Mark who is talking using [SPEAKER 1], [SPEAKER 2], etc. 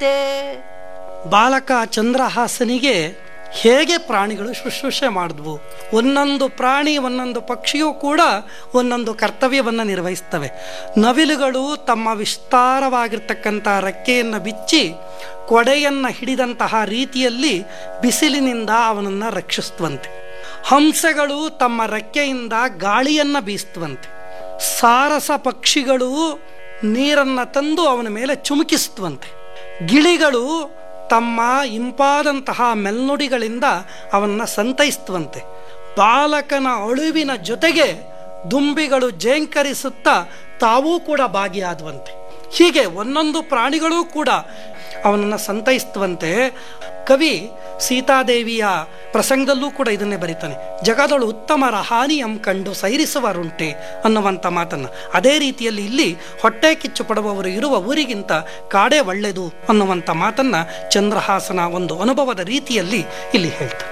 [SPEAKER 1] ತೇ
[SPEAKER 2] ಬಾಲಕ ಚಂದ್ರಹಾಸನಿಗೆ ಹೇಗೆ ಪ್ರಾಣಿಗಳು ಶುಶ್ರೂಷೆ ಮಾಡಿದ್ವು ಒಂದೊಂದು ಪ್ರಾಣಿ ಒಂದೊಂದು ಪಕ್ಷಿಯೂ ಕೂಡ ಒಂದೊಂದು ಕರ್ತವ್ಯವನ್ನು ನಿರ್ವಹಿಸ್ತವೆ ನವಿಲುಗಳು ತಮ್ಮ ವಿಸ್ತಾರವಾಗಿರ್ತಕ್ಕಂಥ ರೆಕ್ಕೆಯನ್ನು ಬಿಚ್ಚಿ ಕೊಡೆಯನ್ನು ಹಿಡಿದಂತಹ ರೀತಿಯಲ್ಲಿ ಬಿಸಿಲಿನಿಂದ ಅವನನ್ನು ರಕ್ಷಿಸ್ತವಂತೆ ಹಂಸಗಳು ತಮ್ಮ ರೆಕ್ಕೆಯಿಂದ ಗಾಳಿಯನ್ನು ಬೀಸ್ತವಂತೆ ಸಾರಸ ಪಕ್ಷಿಗಳು ನೀರನ್ನು ತಂದು ಅವನ ಮೇಲೆ ಚುಮುಕಿಸ್ತವಂತೆ ಗಿಳಿಗಳು ತಮ್ಮ ಇಂಪಾದಂತಹ ಮೆಲ್ನುಡಿಗಳಿಂದ ಅವನ್ನ ಸಂತೈಸ್ತವಂತೆ ಬಾಲಕನ ಅಳುವಿನ ಜೊತೆಗೆ ದುಂಬಿಗಳು ಜೇಂಕರಿಸುತ್ತಾ ತಾವೂ ಕೂಡ ಭಾಗಿಯಾದವಂತೆ ಹೀಗೆ ಒಂದೊಂದು ಪ್ರಾಣಿಗಳೂ ಕೂಡ ಅವನನ್ನು ಸಂತೈಸ್ತವಂತೆ ಕವಿ ಸೀತಾದೇವಿಯ ಪ್ರಸಂಗದಲ್ಲೂ ಕೂಡ ಇದನ್ನೇ ಬರೀತಾನೆ ಜಗದಳು ಉತ್ತಮರ ಹಾನಿಯಂ ಕಂಡು ಸೈರಿಸುವರುಂಟೆ ಅನ್ನುವಂಥ ಮಾತನ್ನು ಅದೇ ರೀತಿಯಲ್ಲಿ ಇಲ್ಲಿ ಹೊಟ್ಟೆ ಕಿಚ್ಚು ಪಡುವವರು ಇರುವ ಊರಿಗಿಂತ ಕಾಡೇ ಒಳ್ಳೆಯದು ಅನ್ನುವಂಥ ಮಾತನ್ನು ಚಂದ್ರಹಾಸನ ಒಂದು ಅನುಭವದ ರೀತಿಯಲ್ಲಿ ಇಲ್ಲಿ ಹೇಳ್ತಾನೆ